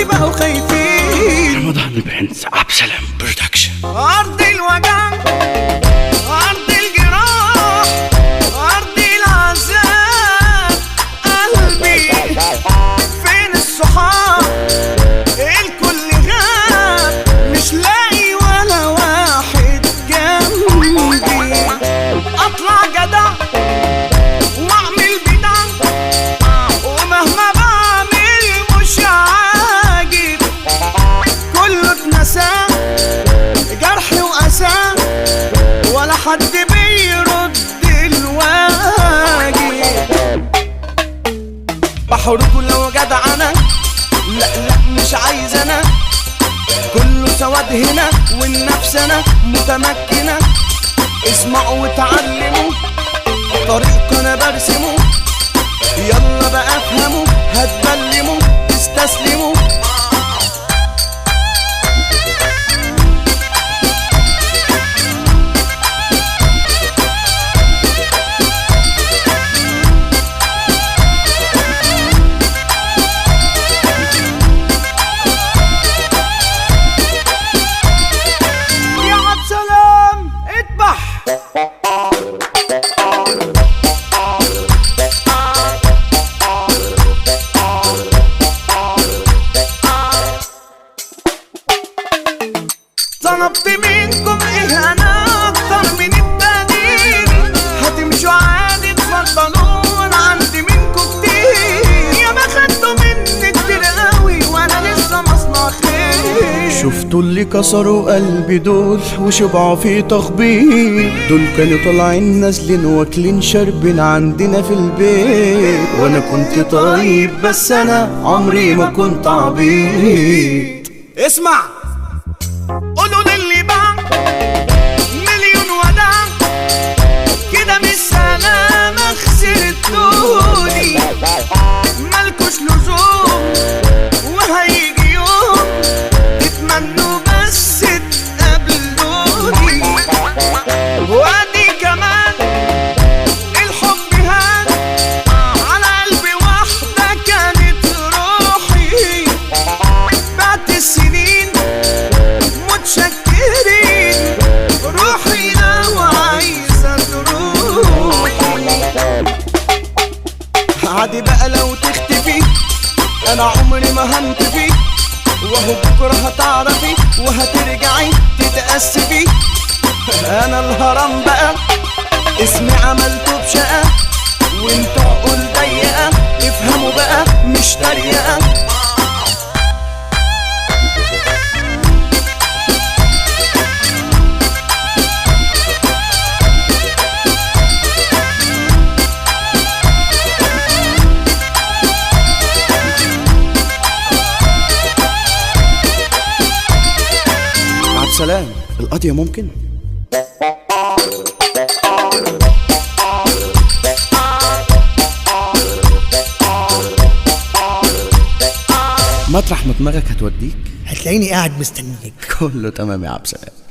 بقوا خايفين رمضان برنس عبد السلام برودكشن أرض الوجع أرض الجراح أرض العذاب قلبي فين الصحاب الكل غاب مش لاقي ولا واحد جنبي أطلع جدع وأعمل بدع ومهما بعمل مش عاجب كله اتنسى جرح وأسى ولا حد بيرد الواجب بحركوا لو جدع انا لا لا مش عايز انا كله سواد هنا والنفس انا متمكنة اسمعوا وتعلموا طريق انا برسمه يلا بقى افهموا هتبلموا تستسلموا يا عبد سلام اذبح طلبت منكم ايه انا اكتر من التانيين هتمشوا عادي تفضلون عندي منكم كتير يا ما خدتوا مني كتير قوي وانا لسه مصنع خير شفتوا اللي كسروا قلبي دول وشبعوا في تخبيط دول كانوا طالعين نازلين واكلين شاربين عندنا في البيت وانا كنت طيب بس انا عمري ما كنت عبيط اسمع قولوا للي باع مليون وداع كده مش سلامة خسرتوني مالكوش لزوم وهيجي يوم تتمنوا بس تقابلوني وادي كمان الحب هان على قلبي واحدة كانت روحي بعد السنين متشكرين روحي لو عايزة تروحي عادي بقى لو تختفي انا عمري ما هنتفي وهو بكرة هتعرفي وهترجعي تتأسفي انا الهرم بقى اسمي عملته بشقة وانتوا عقول ضيقة افهموا بقى مش تريقة عبد السلام القضية ممكن مطرح ما دماغك هتوديك هتلاقيني قاعد مستنيك كله تمام يا عبد السلام